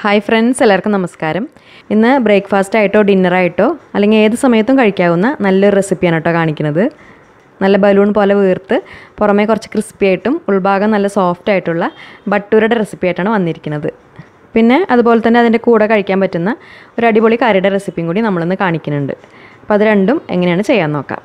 hi friends എല്ലാവർക്കും നമസ്കാരം ഇന്ന് ബ്രേക്ക്ഫാസ്റ്റ് ആയിട്ടോ ഡിന്നറായിട്ടോ അല്ലെങ്കിൽ ഏത് സമയത്തും കഴിക്കാവുന്ന നല്ലൊരു റെസിപ്പിയാണ് കേട്ടോ കാണിക്കുന്നത് നല്ല ബലൂൺ പോലെ വീർത്ത് പുറമേ കുറച്ച് ക്രിസ്പി ആയിട്ടും ഉൾഭാഗം നല്ല സോഫ്റ്റ് ആയിട്ടുള്ള ബട്ടൂരയുടെ റെസിപ്പി ആയിട്ടാണ് വന്നിരിക്കുന്നത് പിന്നെ അതുപോലെ തന്നെ അതിൻ്റെ കൂടെ കഴിക്കാൻ പറ്റുന്ന ഒരു അടിപൊളി കറിയുടെ റെസിപ്പിയും കൂടി നമ്മളിന്ന് കാണിക്കുന്നുണ്ട് അപ്പോൾ അത് രണ്ടും എങ്ങനെയാണ് ചെയ്യാൻ നോക്കാം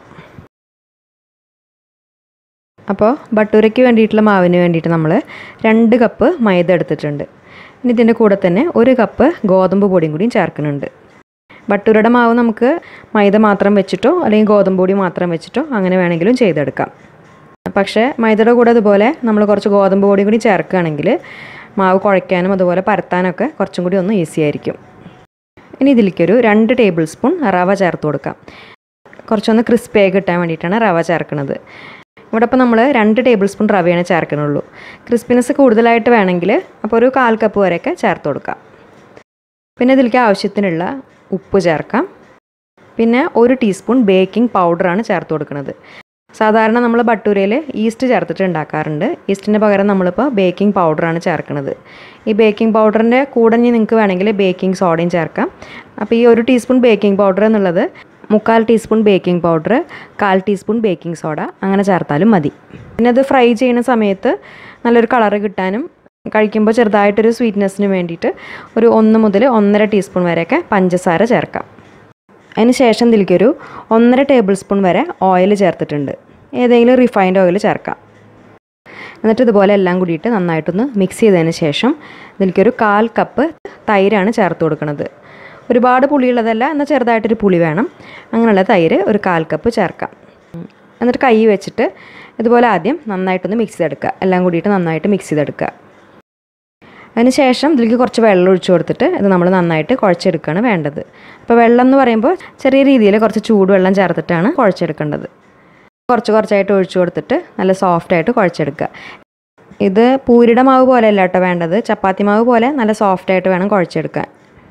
അപ്പോൾ ബട്ടൂരയ്ക്ക് വേണ്ടിയിട്ടുള്ള മാവിന് വേണ്ടിയിട്ട് നമ്മൾ രണ്ട് കപ്പ് മൈദ എടുത്തിട്ടുണ്ട് ഇനി ഇതിൻ്റെ കൂടെ തന്നെ ഒരു കപ്പ് ഗോതമ്പ് പൊടിയും കൂടിയും ചേർക്കുന്നുണ്ട് ബട്ടൂരയുടെ മാവ് നമുക്ക് മൈദ മാത്രം വെച്ചിട്ടോ അല്ലെങ്കിൽ ഗോതമ്പ് പൊടി മാത്രം വെച്ചിട്ടോ അങ്ങനെ വേണമെങ്കിലും ചെയ്തെടുക്കാം പക്ഷേ മൈദയുടെ കൂടെ അതുപോലെ നമ്മൾ കുറച്ച് ഗോതമ്പ് പൊടി കൂടി ചേർക്കുകയാണെങ്കിൽ മാവ് കുഴയ്ക്കാനും അതുപോലെ പരത്താനൊക്കെ കുറച്ചും കൂടി ഒന്ന് ഈസി ആയിരിക്കും ഇനി ഇതിലേക്കൊരു രണ്ട് ടേബിൾ സ്പൂൺ റവ ചേർത്ത് കൊടുക്കാം കുറച്ചൊന്ന് ക്രിസ്പി ആയി കിട്ടാൻ വേണ്ടിയിട്ടാണ് റവ ചേർക്കുന്നത് ഇവിടെ ഇപ്പോൾ നമ്മൾ രണ്ട് ടേബിൾ സ്പൂൺ റവയാണ് ചേർക്കണുള്ളൂ ക്രിസ്പിനെസ് കൂടുതലായിട്ട് വേണമെങ്കിൽ അപ്പോൾ ഒരു കാൽ കപ്പ് വരെയൊക്കെ ചേർത്ത് കൊടുക്കാം പിന്നെ ഇതിലേക്ക് ആവശ്യത്തിനുള്ള ഉപ്പ് ചേർക്കാം പിന്നെ ഒരു ടീസ്പൂൺ ബേക്കിംഗ് പൗഡറാണ് ചേർത്ത് കൊടുക്കുന്നത് സാധാരണ നമ്മൾ ബട്ടൂരയിൽ ഈസ്റ്റ് ചേർത്തിട്ട് ഉണ്ടാക്കാറുണ്ട് ഈസ്റ്റിൻ്റെ പകരം നമ്മളിപ്പോൾ ബേക്കിംഗ് പൗഡറാണ് ചേർക്കുന്നത് ഈ ബേക്കിംഗ് പൗഡറിൻ്റെ കൂടെ ഇനി നിങ്ങൾക്ക് വേണമെങ്കിൽ ബേക്കിംഗ് സോഡയും ചേർക്കാം അപ്പോൾ ഈ ഒരു ടീസ്പൂൺ ബേക്കിംഗ് പൗഡർ എന്നുള്ളത് മുക്കാൽ ടീസ്പൂൺ ബേക്കിംഗ് പൗഡർ കാൽ ടീസ്പൂൺ ബേക്കിംഗ് സോഡ അങ്ങനെ ചേർത്താലും മതി പിന്നെ അത് ഫ്രൈ ചെയ്യുന്ന സമയത്ത് നല്ലൊരു കളറ് കിട്ടാനും കഴിക്കുമ്പോൾ ചെറുതായിട്ടൊരു സ്വീറ്റ്നെസ്സിന് വേണ്ടിയിട്ട് ഒരു ഒന്ന് മുതൽ ഒന്നര ടീസ്പൂൺ വരെയൊക്കെ പഞ്ചസാര ചേർക്കാം അതിന് ശേഷം ഇതിലേക്കൊരു ഒന്നര ടേബിൾ സ്പൂൺ വരെ ഓയിൽ ചേർത്തിട്ടുണ്ട് ഏതെങ്കിലും റിഫൈൻഡ് ഓയിൽ ചേർക്കാം എന്നിട്ട് ഇതുപോലെ എല്ലാം കൂടിയിട്ട് നന്നായിട്ടൊന്ന് മിക്സ് ചെയ്തതിന് ശേഷം ഇതിലേക്കൊരു കാൽ കപ്പ് തൈരാണ് ചേർത്ത് കൊടുക്കുന്നത് ഒരുപാട് പുളിയുള്ളതല്ല എന്നാൽ ചെറുതായിട്ടൊരു പുളി വേണം അങ്ങനെയുള്ള തൈര് ഒരു കാൽ കപ്പ് ചേർക്കാം എന്നിട്ട് കൈ വെച്ചിട്ട് ഇതുപോലെ ആദ്യം നന്നായിട്ടൊന്ന് മിക്സ് ചെയ്തെടുക്കുക എല്ലാം കൂടിയിട്ട് നന്നായിട്ട് മിക്സ് ചെയ്തെടുക്കുക അതിന് ശേഷം ഇതിലേക്ക് കുറച്ച് വെള്ളം ഒഴിച്ചു കൊടുത്തിട്ട് ഇത് നമ്മൾ നന്നായിട്ട് കുഴച്ചെടുക്കുകയാണ് വേണ്ടത് അപ്പോൾ വെള്ളം എന്ന് പറയുമ്പോൾ ചെറിയ രീതിയിൽ കുറച്ച് ചൂടുവെള്ളം ചേർത്തിട്ടാണ് കുഴച്ചെടുക്കേണ്ടത് കുറച്ച് കുറച്ചായിട്ട് ഒഴിച്ചു കൊടുത്തിട്ട് നല്ല സോഫ്റ്റായിട്ട് കുഴച്ചെടുക്കുക ഇത് പൂരിയുടെ മാവ് പോലെ അല്ല കേട്ടോ വേണ്ടത് ചപ്പാത്തി മാവ് പോലെ നല്ല സോഫ്റ്റായിട്ട് വേണം കുഴച്ചെടുക്കാൻ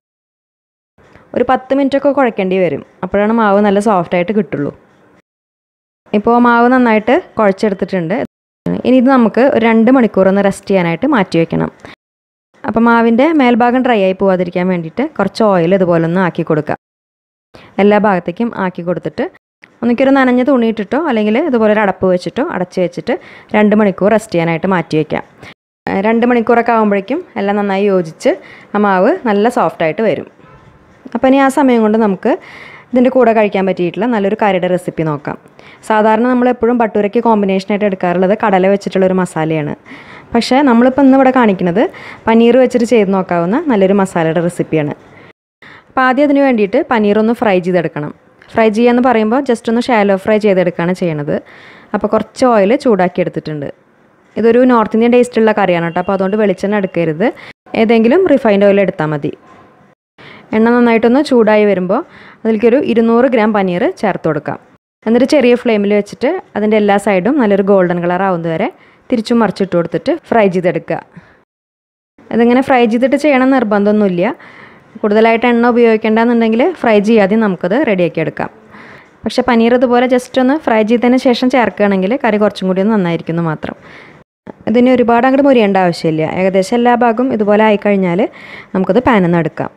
ഒരു പത്ത് മിനിറ്റൊക്കെ കുഴക്കേണ്ടി വരും അപ്പോഴാണ് മാവ് നല്ല സോഫ്റ്റായിട്ട് കിട്ടുള്ളൂ ഇപ്പോൾ മാവ് നന്നായിട്ട് കുഴച്ചെടുത്തിട്ടുണ്ട് ഇനി ഇത് നമുക്ക് ഒരു രണ്ട് മണിക്കൂർ ഒന്ന് റെസ്റ്റ് ചെയ്യാനായിട്ട് മാറ്റി വെക്കണം അപ്പോൾ മാവിൻ്റെ മേൽഭാഗം ഡ്രൈ ആയി പോവാതിരിക്കാൻ വേണ്ടിയിട്ട് കുറച്ച് ഓയിൽ ഇതുപോലെ ഒന്ന് ആക്കി കൊടുക്കുക എല്ലാ ഭാഗത്തേക്കും ആക്കി കൊടുത്തിട്ട് ഒന്നിക്കൊരു നനഞ്ഞ തുണി ഇട്ടിട്ടോ അല്ലെങ്കിൽ ഇതുപോലെ ഒരു അടപ്പ് വെച്ചിട്ടോ അടച്ച് വെച്ചിട്ട് രണ്ട് മണിക്കൂർ റെസ്റ്റ് ചെയ്യാനായിട്ട് മാറ്റി വയ്ക്കാം രണ്ട് മണിക്കൂറൊക്കെ ആകുമ്പോഴേക്കും എല്ലാം നന്നായി യോജിച്ച് ആ മാവ് നല്ല സോഫ്റ്റായിട്ട് വരും അപ്പോൾ ഇനി ആ സമയം കൊണ്ട് നമുക്ക് ഇതിൻ്റെ കൂടെ കഴിക്കാൻ പറ്റിയിട്ടുള്ള നല്ലൊരു കറിയുടെ റെസിപ്പി നോക്കാം സാധാരണ നമ്മൾ എപ്പോഴും ബട്ടൂരയ്ക്ക് കോമ്പിനേഷനായിട്ട് എടുക്കാറുള്ളത് കടല വെച്ചിട്ടുള്ളൊരു മസാലയാണ് പക്ഷേ നമ്മളിപ്പോൾ ഇന്ന് ഇവിടെ കാണിക്കുന്നത് പനീർ വെച്ചിട്ട് ചെയ്ത് നോക്കാവുന്ന നല്ലൊരു മസാലയുടെ റെസിപ്പിയാണ് അപ്പോൾ ആദ്യം അതിന് വേണ്ടിയിട്ട് പനീർ ഒന്ന് ഫ്രൈ ചെയ്തെടുക്കണം ഫ്രൈ ചെയ്യാന്ന് പറയുമ്പോൾ ജസ്റ്റ് ഒന്ന് ഷാലോ ഫ്രൈ ചെയ്തെടുക്കുകയാണ് ചെയ്യണത് അപ്പോൾ കുറച്ച് ഓയിൽ ചൂടാക്കി എടുത്തിട്ടുണ്ട് ഇതൊരു നോർത്ത് ഇന്ത്യൻ ടേസ്റ്റുള്ള കറിയാണ് കേട്ടോ അപ്പോൾ അതുകൊണ്ട് വെളിച്ചെണ്ണ എടുക്കരുത് ഏതെങ്കിലും റിഫൈൻഡ് ഓയിൽ എടുത്താൽ മതി എണ്ണ നന്നായിട്ടൊന്ന് ചൂടായി വരുമ്പോൾ അതിലേക്കൊരു ഇരുന്നൂറ് ഗ്രാം പനീർ ചേർത്ത് കൊടുക്കാം എന്നിട്ട് ചെറിയ ഫ്ലെയിമിൽ വെച്ചിട്ട് അതിൻ്റെ എല്ലാ സൈഡും നല്ലൊരു ഗോൾഡൻ കളർ ആവുന്നത് വരെ തിരിച്ചും മറിച്ചിട്ട് കൊടുത്തിട്ട് ഫ്രൈ ചെയ്തെടുക്കുക ഇതിങ്ങനെ ഫ്രൈ ചെയ്തിട്ട് ചെയ്യണം നിർബന്ധമൊന്നുമില്ല കൂടുതലായിട്ട് എണ്ണ ഉപയോഗിക്കേണ്ടെന്നുണ്ടെങ്കിൽ ഫ്രൈ ചെയ്യാതെ നമുക്കത് റെഡിയാക്കി എടുക്കാം പക്ഷേ പനീർ ഇതുപോലെ ജസ്റ്റ് ഒന്ന് ഫ്രൈ ചെയ്തതിന് ശേഷം ചേർക്കുകയാണെങ്കിൽ കറി കുറച്ചും കൂടി ഒന്ന് നന്നായിരിക്കുന്നു മാത്രം ഇതിന് ഒരുപാട് അങ്ങോട്ട് മുരിയേണ്ട ആവശ്യമില്ല ഏകദേശം എല്ലാ ഭാഗവും ഇതുപോലെ ആയിക്കഴിഞ്ഞാൽ നമുക്കത് പാനിൽ നിന്ന് എടുക്കാം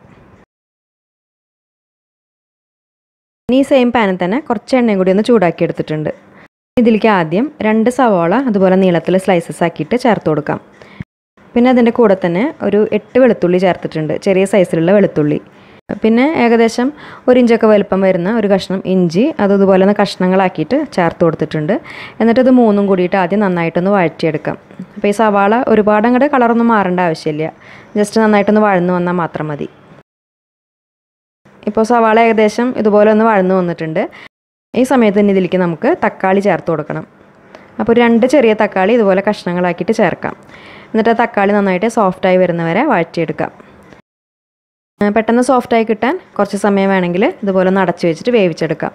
ഇനി ഈ സെയിം പാനിൽ തന്നെ കുറച്ച് എണ്ണയും കൂടി ഒന്ന് ചൂടാക്കി എടുത്തിട്ടുണ്ട് ഇതിലേക്ക് ആദ്യം രണ്ട് സവാള അതുപോലെ നീളത്തിൽ സ്ലൈസസ് ആക്കിയിട്ട് ചേർത്ത് കൊടുക്കാം പിന്നെ അതിൻ്റെ കൂടെ തന്നെ ഒരു എട്ട് വെളുത്തുള്ളി ചേർത്തിട്ടുണ്ട് ചെറിയ സൈസിലുള്ള വെളുത്തുള്ളി പിന്നെ ഏകദേശം ഒരു ഇഞ്ചൊക്കെ വലുപ്പം വരുന്ന ഒരു കഷ്ണം ഇഞ്ചി അത് ഇതുപോലെ ഒന്ന് കഷ്ണങ്ങളാക്കിയിട്ട് ചേർത്ത് കൊടുത്തിട്ടുണ്ട് എന്നിട്ട് ഇത് മൂന്നും കൂടിയിട്ട് ആദ്യം നന്നായിട്ടൊന്ന് വഴറ്റിയെടുക്കാം അപ്പോൾ ഈ സവാള ഒരുപാട് അങ്ങോട്ട് കളറൊന്നും മാറേണ്ട ആവശ്യമില്ല ജസ്റ്റ് നന്നായിട്ടൊന്ന് വഴന്നു വന്നാൽ മാത്രം മതി ഇപ്പോൾ സവാള ഏകദേശം ഇതുപോലെ ഒന്ന് വഴന്നു വന്നിട്ടുണ്ട് ഈ സമയത്ത് തന്നെ ഇതിലേക്ക് നമുക്ക് തക്കാളി ചേർത്ത് കൊടുക്കണം അപ്പോൾ രണ്ട് ചെറിയ തക്കാളി ഇതുപോലെ കഷ്ണങ്ങളാക്കിയിട്ട് ചേർക്കാം എന്നിട്ട് ആ തക്കാളി നന്നായിട്ട് സോഫ്റ്റായി വരുന്നവരെ വഴറ്റിയെടുക്കാം പെട്ടെന്ന് സോഫ്റ്റായി കിട്ടാൻ കുറച്ച് സമയം വേണമെങ്കിൽ ഇതുപോലെ ഒന്ന് അടച്ചു വെച്ചിട്ട് വേവിച്ചെടുക്കാം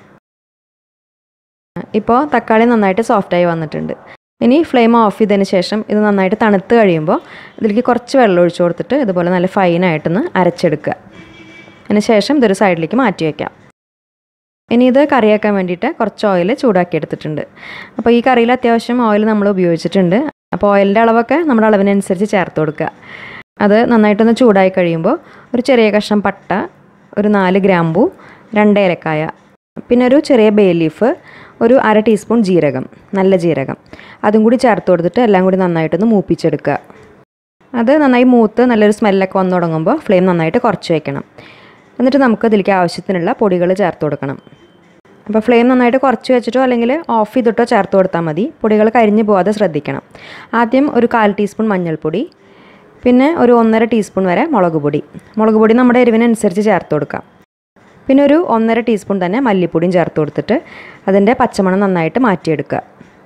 ഇപ്പോൾ തക്കാളി നന്നായിട്ട് സോഫ്റ്റായി വന്നിട്ടുണ്ട് ഇനി ഫ്ലെയിം ഓഫ് ചെയ്തതിന് ശേഷം ഇത് നന്നായിട്ട് തണുത്ത് കഴിയുമ്പോൾ ഇതിലേക്ക് കുറച്ച് വെള്ളം ഒഴിച്ചു കൊടുത്തിട്ട് ഇതുപോലെ നല്ല ഫൈനായിട്ടൊന്ന് അരച്ചെടുക്കുക അതിന് ശേഷം ഇതൊരു സൈഡിലേക്ക് മാറ്റി വയ്ക്കാം ഇനി ഇത് കറിയാക്കാൻ വേണ്ടിയിട്ട് കുറച്ച് ഓയിൽ ചൂടാക്കി എടുത്തിട്ടുണ്ട് അപ്പോൾ ഈ കറിയിൽ അത്യാവശ്യം ഓയിൽ നമ്മൾ ഉപയോഗിച്ചിട്ടുണ്ട് അപ്പോൾ ഓയിലിൻ്റെ അളവൊക്കെ നമ്മുടെ അളവിനനുസരിച്ച് ചേർത്ത് കൊടുക്കുക അത് നന്നായിട്ടൊന്ന് ചൂടായി കഴിയുമ്പോൾ ഒരു ചെറിയ കഷ്ണം പട്ട ഒരു നാല് ഗ്രാമ്പു രണ്ട് ഏലക്കായ പിന്നെ ഒരു ചെറിയ ബേ ലീഫ് ഒരു അര ടീസ്പൂൺ ജീരകം നല്ല ജീരകം അതും കൂടി ചേർത്ത് കൊടുത്തിട്ട് എല്ലാം കൂടി നന്നായിട്ടൊന്ന് മൂപ്പിച്ചെടുക്കുക അത് നന്നായി മൂത്ത് നല്ലൊരു സ്മെല്ലൊക്കെ വന്നു തുടങ്ങുമ്പോൾ ഫ്ലെയിം നന്നായിട്ട് കുറച്ച് വയ്ക്കണം എന്നിട്ട് നമുക്ക് ഇതിലേക്ക് ആവശ്യത്തിനുള്ള പൊടികൾ ചേർത്ത് കൊടുക്കണം അപ്പോൾ ഫ്ലെയിം നന്നായിട്ട് കുറച്ച് വെച്ചിട്ടോ അല്ലെങ്കിൽ ഓഫ് ചെയ്തിട്ടോ ചേർത്ത് കൊടുത്താൽ മതി പൊടികൾ കരിഞ്ഞു പോകാതെ ശ്രദ്ധിക്കണം ആദ്യം ഒരു കാൽ ടീസ്പൂൺ മഞ്ഞൾപ്പൊടി പിന്നെ ഒരു ഒന്നര ടീസ്പൂൺ വരെ മുളക് പൊടി മുളക് പൊടി നമ്മുടെ എരിവിനനുസരിച്ച് ചേർത്ത് കൊടുക്കാം പിന്നെ ഒരു ഒന്നര ടീസ്പൂൺ തന്നെ മല്ലിപ്പൊടിയും ചേർത്ത് കൊടുത്തിട്ട് അതിൻ്റെ പച്ചമണം നന്നായിട്ട് മാറ്റിയെടുക്കുക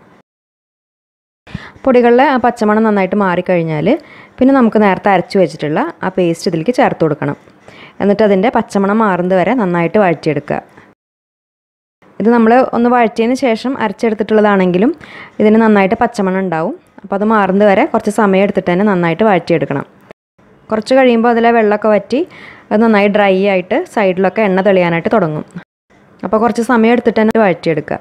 പൊടികളിലെ ആ പച്ചമണം നന്നായിട്ട് മാറിക്കഴിഞ്ഞാൽ പിന്നെ നമുക്ക് നേരത്തെ അരച്ച് വെച്ചിട്ടുള്ള ആ പേസ്റ്റ് ഇതിലേക്ക് ചേർത്ത് കൊടുക്കണം എന്നിട്ട് അതിൻ്റെ പച്ചമണം മാറുന്നത് വരെ നന്നായിട്ട് വഴറ്റിയെടുക്കുക ഇത് നമ്മൾ ഒന്ന് വഴറ്റിയതിന് ശേഷം അരച്ചെടുത്തിട്ടുള്ളതാണെങ്കിലും ഇതിന് നന്നായിട്ട് പച്ചമണം ഉണ്ടാവും അപ്പോൾ അത് മാറുന്നത് വരെ കുറച്ച് സമയം എടുത്തിട്ട് തന്നെ നന്നായിട്ട് വഴറ്റിയെടുക്കണം കുറച്ച് കഴിയുമ്പോൾ അതിലെ വെള്ളമൊക്കെ വറ്റി അത് നന്നായി ഡ്രൈ ആയിട്ട് സൈഡിലൊക്കെ എണ്ണ തെളിയാനായിട്ട് തുടങ്ങും അപ്പോൾ കുറച്ച് സമയം എടുത്തിട്ട് തന്നെ വഴറ്റിയെടുക്കുക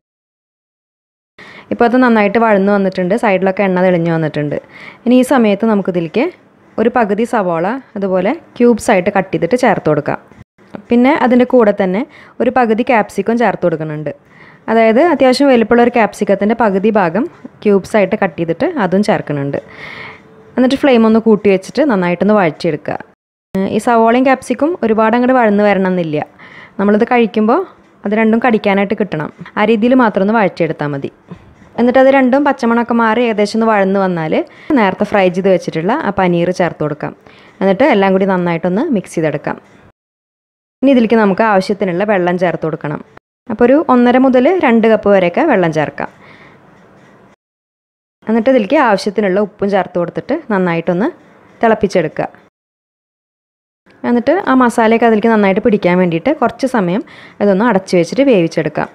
ഇപ്പോൾ അത് നന്നായിട്ട് വഴന്നു വന്നിട്ടുണ്ട് സൈഡിലൊക്കെ എണ്ണ തെളിഞ്ഞു വന്നിട്ടുണ്ട് ഇനി ഈ സമയത്ത് നമുക്കിതിലേക്ക് ഒരു പകുതി സവാള അതുപോലെ ക്യൂബ്സ് ആയിട്ട് കട്ട് ചെയ്തിട്ട് ചേർത്ത് കൊടുക്കാം പിന്നെ അതിൻ്റെ കൂടെ തന്നെ ഒരു പകുതി ക്യാപ്സിക്കം ചേർത്ത് കൊടുക്കുന്നുണ്ട് അതായത് അത്യാവശ്യം വലിപ്പമുള്ള ഒരു ക്യാപ്സിക്കത്തിൻ്റെ പകുതി ഭാഗം ക്യൂബ്സ് ആയിട്ട് കട്ട് ചെയ്തിട്ട് അതും ചേർക്കുന്നുണ്ട് എന്നിട്ട് ഫ്ലെയിം ഒന്ന് കൂട്ടി വെച്ചിട്ട് നന്നായിട്ടൊന്ന് വഴറ്റിയെടുക്കുക ഈ സവോളയും ക്യാപ്സിക്കും ഒരുപാട് അങ്ങോട്ട് വഴന്ന് വരണം എന്നില്ല നമ്മളിത് കഴിക്കുമ്പോൾ അത് രണ്ടും കടിക്കാനായിട്ട് കിട്ടണം ആ രീതിയിൽ മാത്രം ഒന്ന് വഴറ്റിയെടുത്താൽ മതി എന്നിട്ട് അത് രണ്ടും പച്ചമണമൊക്കെ മാറി ഏകദേശം ഒന്ന് വഴന്ന് വന്നാൽ നേരത്തെ ഫ്രൈ ചെയ്ത് വെച്ചിട്ടുള്ള ആ പനീർ ചേർത്ത് കൊടുക്കാം എന്നിട്ട് എല്ലാം കൂടി നന്നായിട്ടൊന്ന് മിക്സ് ചെയ്തെടുക്കാം ഇനി ഇതിലേക്ക് നമുക്ക് ആവശ്യത്തിനുള്ള വെള്ളം ചേർത്ത് കൊടുക്കണം അപ്പോൾ ഒരു ഒന്നര മുതൽ രണ്ട് കപ്പ് വരെയൊക്കെ വെള്ളം ചേർക്കാം എന്നിട്ട് ഇതിലേക്ക് ആവശ്യത്തിനുള്ള ഉപ്പും ചേർത്ത് കൊടുത്തിട്ട് നന്നായിട്ടൊന്ന് തിളപ്പിച്ചെടുക്കുക എന്നിട്ട് ആ മസാലയൊക്കെ അതിലേക്ക് നന്നായിട്ട് പിടിക്കാൻ വേണ്ടിയിട്ട് കുറച്ച് സമയം ഇതൊന്ന് അടച്ചു വെച്ചിട്ട് വേവിച്ചെടുക്കാം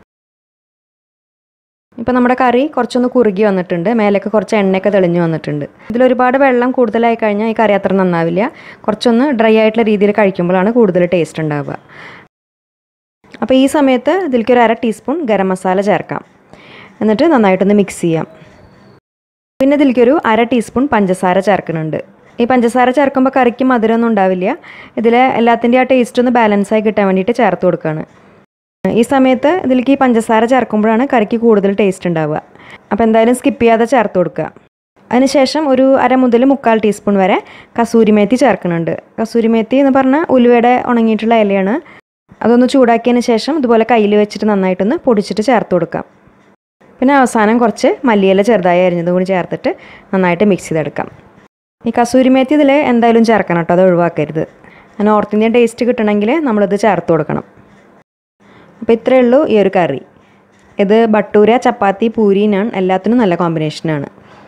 ഇപ്പോൾ നമ്മുടെ കറി കുറച്ചൊന്ന് കുറുകി വന്നിട്ടുണ്ട് മേലൊക്കെ കുറച്ച് എണ്ണയൊക്കെ തെളിഞ്ഞു വന്നിട്ടുണ്ട് ഇതിലൊരുപാട് വെള്ളം കൂടുതലായി കഴിഞ്ഞാൽ ഈ കറി അത്ര നന്നാവില്ല കുറച്ചൊന്ന് ഡ്രൈ ആയിട്ടുള്ള രീതിയിൽ കഴിക്കുമ്പോഴാണ് കൂടുതൽ ടേസ്റ്റ് ഉണ്ടാവുക അപ്പോൾ ഈ സമയത്ത് ഇതിലേക്ക് ഒരു അര ടീസ്പൂൺ ഗരം മസാല ചേർക്കാം എന്നിട്ട് നന്നായിട്ടൊന്ന് മിക്സ് ചെയ്യാം പിന്നെ ഇതിലേക്കൊരു അര ടീസ്പൂൺ പഞ്ചസാര ചേർക്കുന്നുണ്ട് ഈ പഞ്ചസാര ചേർക്കുമ്പോൾ കറിക്ക് മധുരമൊന്നും ഉണ്ടാവില്ല ഇതിലെ എല്ലാത്തിൻ്റെ ആ ടേസ്റ്റ് ഒന്ന് ബാലൻസായി കിട്ടാൻ വേണ്ടിയിട്ട് ചേർത്ത് കൊടുക്കുകയാണ് ഈ സമയത്ത് ഇതിലേക്ക് ഈ പഞ്ചസാര ചേർക്കുമ്പോഴാണ് കറിക്ക് കൂടുതൽ ടേസ്റ്റ് ഉണ്ടാവുക അപ്പോൾ എന്തായാലും സ്കിപ്പ് ചെയ്യാതെ ചേർത്ത് കൊടുക്കുക അതിനുശേഷം ഒരു അര മുതൽ മുക്കാൽ ടീസ്പൂൺ വരെ കസൂരിമേത്തി ചേർക്കുന്നുണ്ട് കസൂരിമേത്തി എന്ന് പറഞ്ഞാൽ ഉലുവയുടെ ഉണങ്ങിയിട്ടുള്ള ഇലയാണ് അതൊന്ന് ചൂടാക്കിയതിന് ശേഷം ഇതുപോലെ കയ്യിൽ വെച്ചിട്ട് നന്നായിട്ടൊന്ന് പൊടിച്ചിട്ട് ചേർത്ത് കൊടുക്കാം പിന്നെ അവസാനം കുറച്ച് മല്ലിയില ചെറുതായി അരിഞ്ഞതും കൂടി ചേർത്തിട്ട് നന്നായിട്ട് മിക്സ് ചെയ്തെടുക്കാം ഈ കസൂരിമേത്തി ഇതിൽ എന്തായാലും ചേർക്കണം കേട്ടോ അത് ഒഴിവാക്കരുത് നോർത്ത് ഇന്ത്യൻ ടേസ്റ്റ് കിട്ടണമെങ്കിൽ നമ്മളിത് ചേർത്ത് കൊടുക്കണം അപ്പോൾ ഇത്രയേ ഉള്ളൂ ഈ ഒരു കറി ഇത് ബട്ടൂര ചപ്പാത്തി പൂരി നാൻ എല്ലാത്തിനും നല്ല കോമ്പിനേഷനാണ്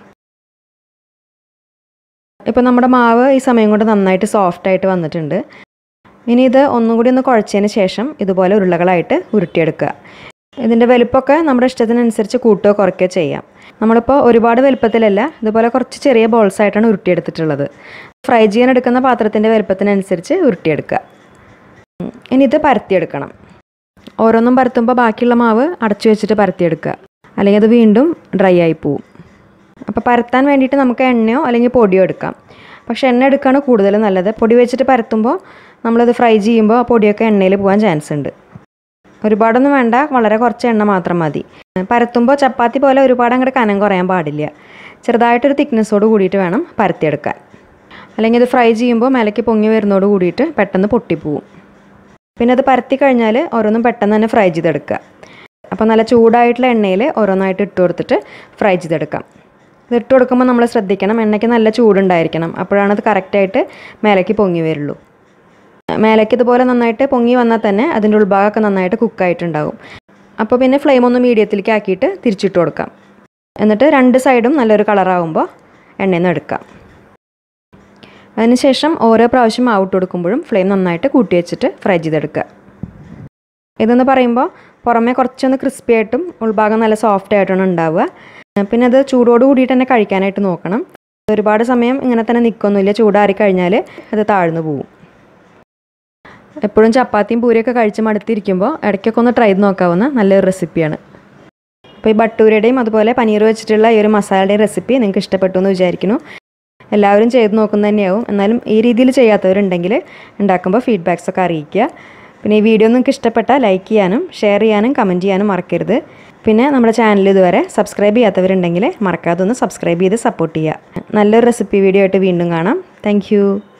ഇപ്പോൾ നമ്മുടെ മാവ് ഈ സമയം കൊണ്ട് നന്നായിട്ട് സോഫ്റ്റ് ആയിട്ട് വന്നിട്ടുണ്ട് ഇനി ഇത് ഒന്നും കൂടി ഒന്ന് കുഴച്ചതിന് ശേഷം ഇതുപോലെ ഉരുളകളായിട്ട് ഉരുട്ടിയെടുക്കുക ഇതിൻ്റെ വലുപ്പമൊക്കെ നമ്മുടെ ഇഷ്ടത്തിനനുസരിച്ച് കൂട്ടുകയോ കുറയ്ക്കുകയോ ചെയ്യാം നമ്മളിപ്പോൾ ഒരുപാട് വലുപ്പത്തിലല്ല ഇതുപോലെ കുറച്ച് ചെറിയ ബോൾസ് ആയിട്ടാണ് ഉരുട്ടിയെടുത്തിട്ടുള്ളത് ഫ്രൈ ചെയ്യാൻ എടുക്കുന്ന പാത്രത്തിൻ്റെ വലുപ്പത്തിനനുസരിച്ച് ഉരുട്ടിയെടുക്കുക ഇനി ഇത് പരത്തിയെടുക്കണം ഓരോന്നും പരത്തുമ്പോൾ ബാക്കിയുള്ള മാവ് അടച്ചു വെച്ചിട്ട് പരത്തിയെടുക്കുക അല്ലെങ്കിൽ അത് വീണ്ടും ഡ്രൈ ആയി പോവും അപ്പോൾ പരത്താൻ വേണ്ടിയിട്ട് നമുക്ക് എണ്ണയോ അല്ലെങ്കിൽ പൊടിയോ എടുക്കാം പക്ഷേ എണ്ണ എടുക്കുകയാണ് കൂടുതൽ നല്ലത് പൊടി വെച്ചിട്ട് പരത്തുമ്പോൾ നമ്മളത് ഫ്രൈ ചെയ്യുമ്പോൾ ആ പൊടിയൊക്കെ എണ്ണയിൽ പോകാൻ ചാൻസ് ഉണ്ട് ഒരുപാടൊന്നും വേണ്ട വളരെ കുറച്ച് എണ്ണ മാത്രം മതി പരത്തുമ്പോൾ ചപ്പാത്തി പോലെ ഒരുപാട് അങ്ങോട്ട് കനം കുറയാൻ പാടില്ല ചെറുതായിട്ടൊരു തിക്നെസ്സോട് കൂടിയിട്ട് വേണം പരത്തിയെടുക്കാൻ അല്ലെങ്കിൽ ഇത് ഫ്രൈ ചെയ്യുമ്പോൾ മേലേക്ക് പൊങ്ങി വരുന്നതോട് കൂടിയിട്ട് പെട്ടെന്ന് പൊട്ടിപ്പോവും പിന്നെ അത് പരത്തി കഴിഞ്ഞാൽ ഓരോന്നും പെട്ടെന്ന് തന്നെ ഫ്രൈ ചെയ്തെടുക്കുക അപ്പോൾ നല്ല ചൂടായിട്ടുള്ള എണ്ണയിൽ ഓരോന്നായിട്ട് ഇട്ട് കൊടുത്തിട്ട് ഫ്രൈ ചെയ്തെടുക്കാം ഇത് ഇട്ട് കൊടുക്കുമ്പോൾ നമ്മൾ ശ്രദ്ധിക്കണം എണ്ണയ്ക്ക് നല്ല ചൂടുണ്ടായിരിക്കണം അപ്പോഴാണ് അത് കറക്റ്റായിട്ട് മേലേക്ക് പൊങ്ങി വരുള്ളൂ മേലേക്ക് ഇതുപോലെ നന്നായിട്ട് പൊങ്ങി വന്നാൽ തന്നെ അതിൻ്റെ ഉൾഭാഗമൊക്കെ നന്നായിട്ട് കുക്കായിട്ടുണ്ടാവും അപ്പോൾ പിന്നെ ഫ്ലെയിം ഒന്ന് മീഡിയത്തിലേക്ക് ആക്കിയിട്ട് തിരിച്ചിട്ട് കൊടുക്കാം എന്നിട്ട് രണ്ട് സൈഡും നല്ലൊരു കളറാകുമ്പോൾ എണ്ണയിൽ നിന്ന് എടുക്കാം അതിനുശേഷം ഓരോ പ്രാവശ്യം ഔട്ട് കൊടുക്കുമ്പോഴും ഫ്ലെയിം നന്നായിട്ട് കൂട്ടി വെച്ചിട്ട് ഫ്രൈ ചെയ്തെടുക്കുക ഇതെന്ന് പറയുമ്പോൾ പുറമേ കുറച്ചൊന്ന് ക്രിസ്പി ആയിട്ടും ഉൾഭാഗം നല്ല സോഫ്റ്റ് ആയിട്ടാണ് ഉണ്ടാവുക പിന്നെ അത് ചൂടോട് കൂടിയിട്ട് തന്നെ കഴിക്കാനായിട്ട് നോക്കണം ഒരുപാട് സമയം ഇങ്ങനെ തന്നെ നിൽക്കൊന്നുമില്ല ചൂടാറി കഴിഞ്ഞാൽ അത് താഴ്ന്നു പോവും എപ്പോഴും ചപ്പാത്തിയും പൂരിയൊക്കെ കഴിച്ച് മടുത്തിരിക്കുമ്പോൾ ഇടയ്ക്കൊക്കെ ഒന്ന് ട്രൈ ചെയ്ത് നോക്കാവുന്ന നല്ലൊരു റെസിപ്പിയാണ് അപ്പോൾ ഈ ബട്ടൂരയുടെയും അതുപോലെ പനീർ വെച്ചിട്ടുള്ള ഈ ഒരു മസാലയുടെയും റെസിപ്പി നിങ്ങൾക്ക് ഇഷ്ടപ്പെട്ടു എന്ന് വിചാരിക്കുന്നു എല്ലാവരും ചെയ്ത് നോക്കുന്നത് തന്നെയാവും എന്നാലും ഈ രീതിയിൽ ചെയ്യാത്തവരുണ്ടെങ്കിൽ ഉണ്ടാക്കുമ്പോൾ ഫീഡ്ബാക്സ് ഒക്കെ അറിയിക്കുക പിന്നെ ഈ വീഡിയോ നിങ്ങൾക്ക് ഇഷ്ടപ്പെട്ടാൽ ലൈക്ക് ചെയ്യാനും ഷെയർ ചെയ്യാനും കമൻറ്റ് ചെയ്യാനും മറക്കരുത് പിന്നെ നമ്മുടെ ചാനൽ ഇതുവരെ സബ്സ്ക്രൈബ് ചെയ്യാത്തവരുണ്ടെങ്കിൽ മറക്കാതെ ഒന്ന് സബ്സ്ക്രൈബ് ചെയ്ത് സപ്പോർട്ട് ചെയ്യുക നല്ലൊരു റെസിപ്പി വീഡിയോ ആയിട്ട് വീണ്ടും കാണാം താങ്ക്